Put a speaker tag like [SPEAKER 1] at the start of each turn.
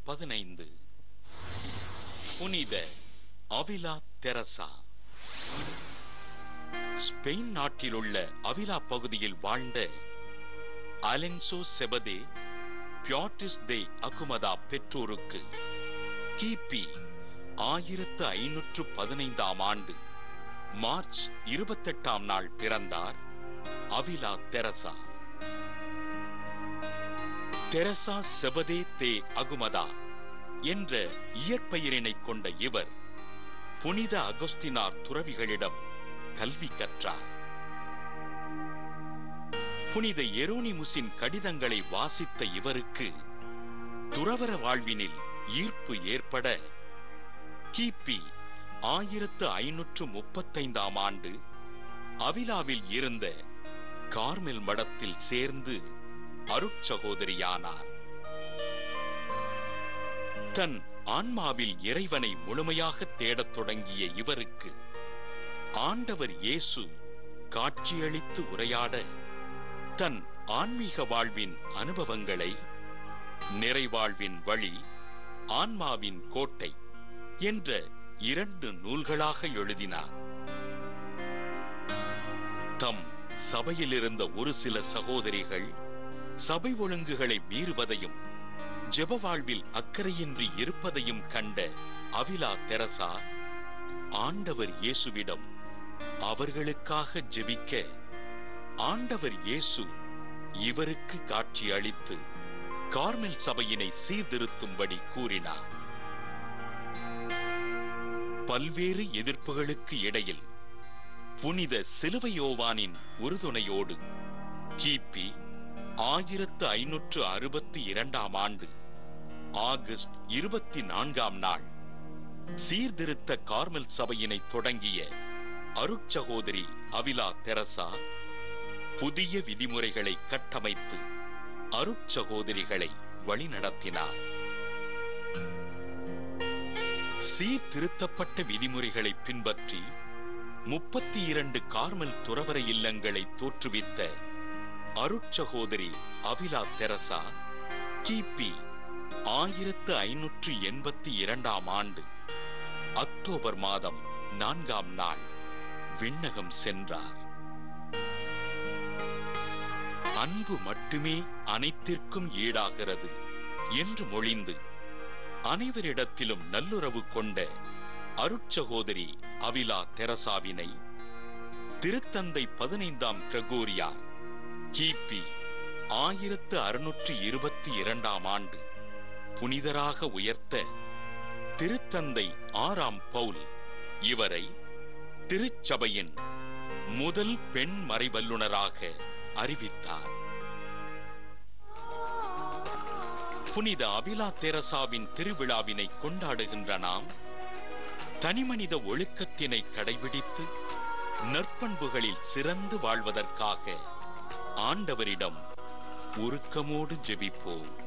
[SPEAKER 1] பதினைந்து புனித Avila Teresa Spain நாட்டிலுள்ள அவிலா பகுதியில் வாழ்ந்த அலென்சோ செபதே பியாட்டிஸ் தே அகுமதா பெற்றோருக்கு கிபி ஆயிரத்து ஐநூற்று பதினைந்தாம் ஆண்டு மார்ச் இருபத்தெட்டாம் நாள் பிறந்தார் அவிலா தெரசா தெரசா செபதே தே அகுமதா என்ற இயற்பெயரினைக் கொண்ட இவர் புனித அகஸ்தினார் துறவிகளிடம் கல்வி கற்றார் புனித எரோனிமுஸின் கடிதங்களை வாசித்த இவருக்கு துறவர வாழ்வினில் ஈர்ப்பு ஏற்பட கிபி ஆயிரத்து ஐநூற்று முப்பத்தைந்தாம் ஆண்டு அவிலாவில் இருந்த கார்மெல் மடத்தில் சேர்ந்து அருட்சகோதரியானார் தன் ஆன்மாவில் இறைவனை முழுமையாக தேடத் தொடங்கிய இவருக்கு ஆண்டவர் இயேசு காட்சியளித்து உரையாட தன் ஆன்மீக வாழ்வின் அனுபவங்களை நிறைவாழ்வின் வழி ஆன்மாவின் கோட்டை என்ற இரண்டு நூல்களாக எழுதினார் தம் சபையில் இருந்த ஒரு சில சகோதரிகள் சபை ஒழுங்குகளை மீறுவதையும் ஜெப வாழ்வில் அக்கறையின்றி இருப்பதையும் கண்ட அவிலா தெரசா ஆண்டவர் இயேசுவிடம் அவர்களுக்காக ஜெபிக்க ஆண்டவர் இயேசு இவருக்கு காட்சி அளித்து கார்மெல் சபையினை சீர்திருத்தும்படி கூறினார் பல்வேறு எதிர்ப்புகளுக்கு இடையில் புனித சிலுவையோவானின் உறுதுணையோடு கிபி ஆயிரத்து ஐநூற்று அறுபத்தி இரண்டாம் ஆண்டு ஆகஸ்ட் இருபத்தி நான்காம் நாள் சீர்திருத்த கார்மெல் சபையினை தொடங்கிய அருட்சகோதரி அவிலா தெரசா புதிய விதிமுறைகளை கட்டமைத்து அருட்சகோதரிகளை வழிநடத்தினார் சீர்திருத்தப்பட்ட விதிமுறைகளை பின்பற்றி முப்பத்தி இரண்டு கார்மல் துறவர இல்லங்களை தோற்றுவித்த அருட்சகோதரி அவிலா தெரசா கிபி ஆயிரத்து ஐநூற்று எண்பத்தி இரண்டாம் ஆண்டு அக்டோபர் மாதம் நான்காம் நாள் விண்ணகம் சென்றார் அன்பு மட்டுமே அனைத்திற்கும் ஈடாகிறது என்று மொழிந்து அனைவரிடத்திலும் நல்லுறவு கொண்ட அருட்சகோதரி அவிலா தெரசாவினை திருத்தந்தை பதினைந்தாம் கிரகோரியார் கிபி ஆயிரத்து அறுநூற்று இருபத்தி இரண்டாம் ஆண்டு புனிதராக உயர்த்த திருத்தந்தை ஆறாம் பவுல் இவரை திருச்சபையின் முதல் பெண் மறைவல்லுனராக அறிவித்தார் புனித அபிலா தெரசாவின் திருவிழாவினை கொண்டாடுகின்ற நாம் தனிமனித ஒழுக்கத்தினை கடைபிடித்து நற்பண்புகளில் சிறந்து வாழ்வதற்காக ஆண்டவரிடம் உருக்கமோடு ஜெபிப்போம்